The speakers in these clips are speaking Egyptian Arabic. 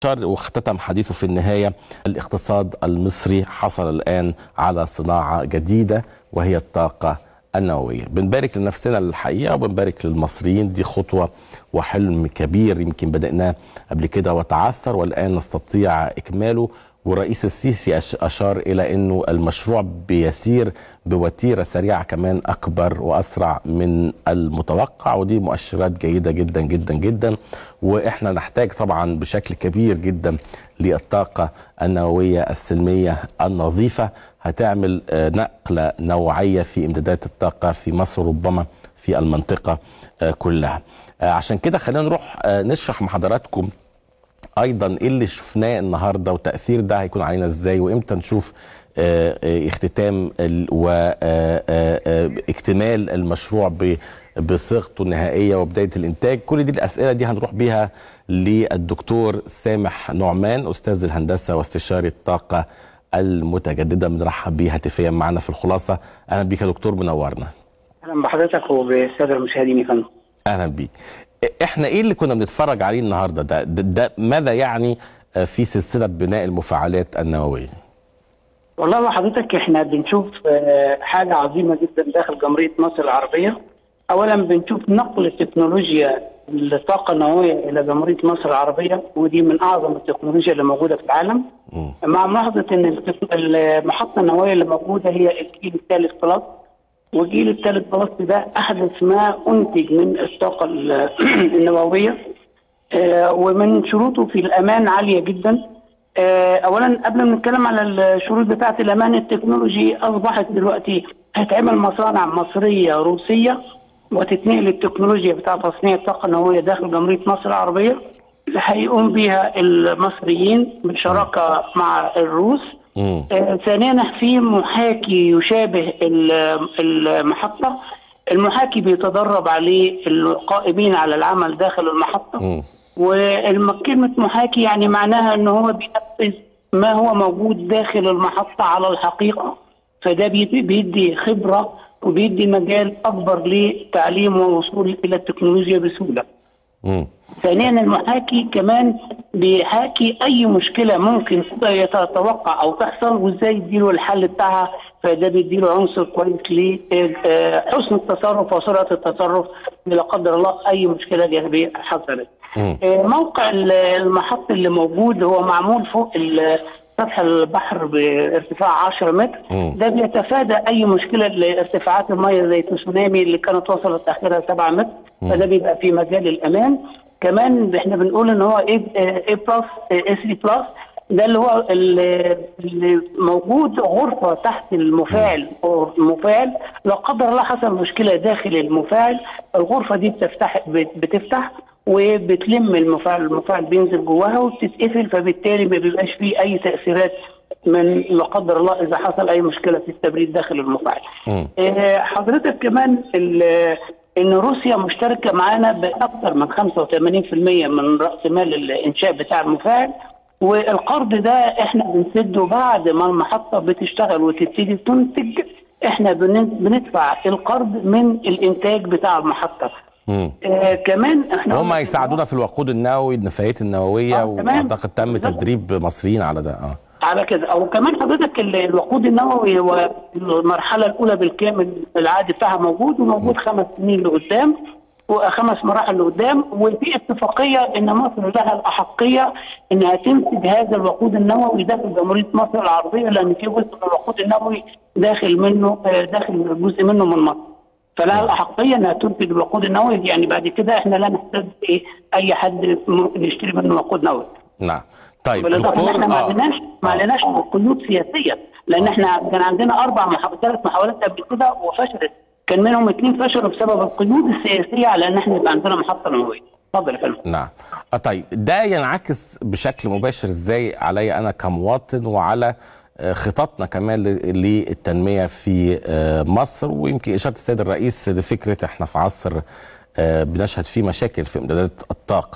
واختتم حديثه في النهاية الاقتصاد المصري حصل الآن على صناعة جديدة وهي الطاقة النووية بنبارك لنفسنا الحقيقة وبنبارك للمصريين دي خطوة وحلم كبير يمكن بدأناه قبل كده وتعثر والآن نستطيع إكماله والرئيس السيسي أشار إلى أنه المشروع بيسير بوتيرة سريعة كمان أكبر وأسرع من المتوقع ودي مؤشرات جيدة جدا جدا جدا وإحنا نحتاج طبعا بشكل كبير جدا للطاقة النووية السلمية النظيفة هتعمل نقلة نوعية في إمدادات الطاقة في مصر ربما في المنطقة كلها عشان كده خلينا نروح نشرح مع حضراتكم ايضا ايه اللي شفناه النهارده وتاثير ده هيكون علينا ازاي وامتى نشوف اه اه اختتام واكتمال المشروع بصيغته النهائيه وبدايه الانتاج كل دي الاسئله دي هنروح بيها للدكتور سامح نعمان استاذ الهندسه واستشاري الطاقه المتجدده بنرحب بيه هاتفيا معنا في الخلاصه اهلا بيك يا دكتور منورنا اهلا بحضرتك وبالساده المشاهدين يا فندم اهلا بيك احنا ايه اللي كنا بنتفرج عليه النهارده ده, ده, ده ماذا يعني في سلسله بناء المفاعلات النوويه؟ والله حضرتك احنا بنشوف حاجه عظيمه جدا داخل جمهوريه مصر العربيه. اولا بنشوف نقل تكنولوجيا الطاقه النوويه الى جمهوريه مصر العربيه ودي من اعظم التكنولوجيا اللي موجوده في العالم. م. مع ملاحظه ان المحطه النوويه اللي موجوده هي الجيل الثالث بلس والجيل الثالث بلس ده احدث ما انتج من الطاقه النوويه آه ومن شروطه في الامان عاليه جدا آه اولا قبل ما نتكلم على الشروط بتاعه الامان التكنولوجي اصبحت دلوقتي هتعمل مصانع مصريه روسيه وتتنقل التكنولوجيا بتاعه تصنيع الطاقه النوويه داخل جمهوريه مصر العربيه اللي هيقوم بها المصريين بالشراكه مع الروس آه ثانيا في محاكي يشابه المحطه المحاكي بيتدرب عليه القائمين على العمل داخل المحطه وكلمه محاكي يعني معناها ان هو بينفذ ما هو موجود داخل المحطه على الحقيقه فده بيدي خبره وبيدي مجال اكبر لتعليم والوصول الى التكنولوجيا بسهوله. مم. ثانيا المحاكي كمان بيحاكي اي مشكله ممكن يتوقع او تحصل وازاي يديله الحل بتاعها فده بيديله عنصر كويس لحسن التصرف وسرعه التصرف لا قدر الله اي مشكله جانبيه حصلت. موقع المحط اللي موجود هو معمول فوق سطح البحر بارتفاع 10 متر م. ده بيتفادى اي مشكله لارتفاعات الميه زي التسونامي اللي كانت وصلت اخرها 7 متر م. فده بيبقى في مجال الامان كمان احنا بنقول ان هو اي اي بلس اي 3 بلس ده اللي هو اللي موجود غرفه تحت المفاعل او المفاعل لو قدر الله حصل مشكله داخل المفاعل الغرفه دي بتفتح بتفتح وبتلم المفاعل المفاعل بينزل جواها وبتتقفل فبالتالي ما بيبقاش فيه اي تاثيرات من لا قدر الله اذا حصل اي مشكله في التبريد داخل المفاعل. آه حضرتك كمان ان روسيا مشتركه معانا باكثر من 85% من راس مال الانشاء بتاع المفاعل والقرض ده احنا بنسده بعد ما المحطه بتشتغل وتبتدي تنتج احنا بندفع القرض من الانتاج بتاع المحطه. آه كمان احنا هم هيساعدونا في الوقود النووي النفايات النوويه آه واعتقد تم تدريب مصريين على ده اه على كده او كمان حضرتك الوقود النووي هو المرحله الاولى بالكامل العادي بتاعها موجود وموجود خمس سنين لقدام وخمس مراحل لقدام وفي اتفاقيه ان مصر لها الاحقيه انها تنتج هذا الوقود النووي داخل جمهوريه مصر العربيه لان في جزء من الوقود النووي داخل منه داخل جزء منه من مصر. فلها الاحقيه انها تنتج الوقود النووي يعني بعد كده احنا لا نحتاج ايه اي حد نشتري منه وقود نووي. نعم. طيب دكتور احنا ما عندناش ما عندناش قيود سياسيه لان احنا كان عندنا اربع محاولات ثلاث محاولات قبل كده وفشلت كان منهم اثنين فشلوا بسبب القيود السياسيه على ان احنا يبقى عندنا محطه نوويه. اتفضل يا فندم. نعم. آه طيب ده ينعكس بشكل مباشر ازاي علي انا كمواطن وعلى خططنا كمان للتنميه في مصر ويمكن اشاره السيد الرئيس لفكره احنا في عصر بنشهد فيه مشاكل في امدادات الطاقه.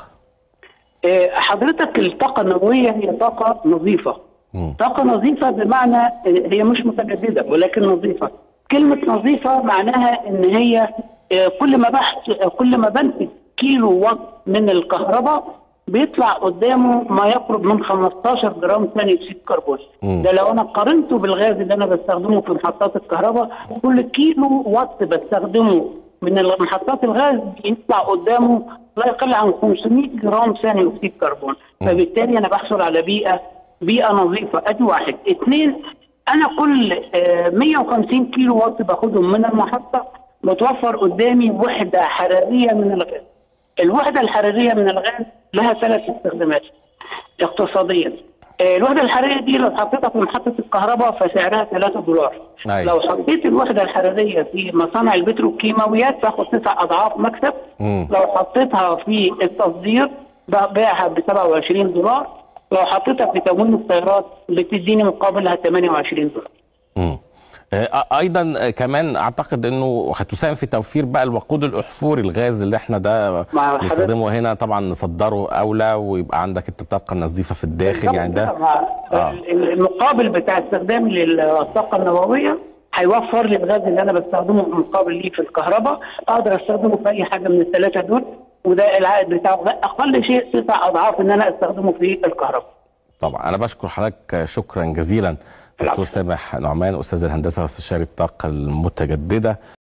حضرتك الطاقه النوويه هي طاقه نظيفه. م. طاقه نظيفه بمعنى هي مش متجدده ولكن نظيفه. كلمه نظيفه معناها ان هي كل ما بحث كل ما بنتج كيلو واط من الكهرباء بيطلع قدامه ما يقرب من 15 جرام ثاني اكسيد كربون مم. ده لو انا قارنته بالغاز اللي انا بستخدمه في محطات الكهرباء كل كيلو وات بستخدمه من محطات الغاز يطلع قدامه لا يقل عن 500 جرام ثاني اكسيد كربون فبالتالي انا بحصل على بيئه بيئه نظيفه ادي واحد اثنين انا كل آه، 150 كيلو وات باخدهم من المحطه متوفر قدامي وحده حراريه من الغاز الوحده الحراريه من الغاز لها ثلاث استخدامات اقتصاديا آه، الوحده الحراريه دي لو حطيتها في محطه الكهرباء فسعرها 3 دولار أيوة. لو حطيت الوحده الحراريه في مصانع البتروكيماويات تاخد تسع اضعاف مكسب مم. لو حطيتها في التصدير ببيعها ب 27 دولار لو حطيتها في تموين السيارات بتديني مقابلها 28 دولار مم. آه، ايضا آه، كمان اعتقد انه هتساهم في توفير بقى الوقود الاحفوري الغاز اللي احنا ده مع حضرتك- نستخدمه هنا طبعا نصدره اولى ويبقى عندك انت الطاقه النظيفه في الداخل يعني ده مع آه. ال- المقابل بتاع استخدام للطاقه النوويه هيوفر لي الغاز اللي انا بستخدمه مقابل ليه في الكهرباء اقدر استخدمه في اي حاجه من الثلاثه دول وده العائد بتاعه ده اقل شيء تسع اضعاف ان انا استخدمه في الكهرباء طبعا انا بشكر حضرتك شكرا جزيلا دكتور العفو. سامح نعمان استاذ الهندسه واستشاري الطاقه المتجدده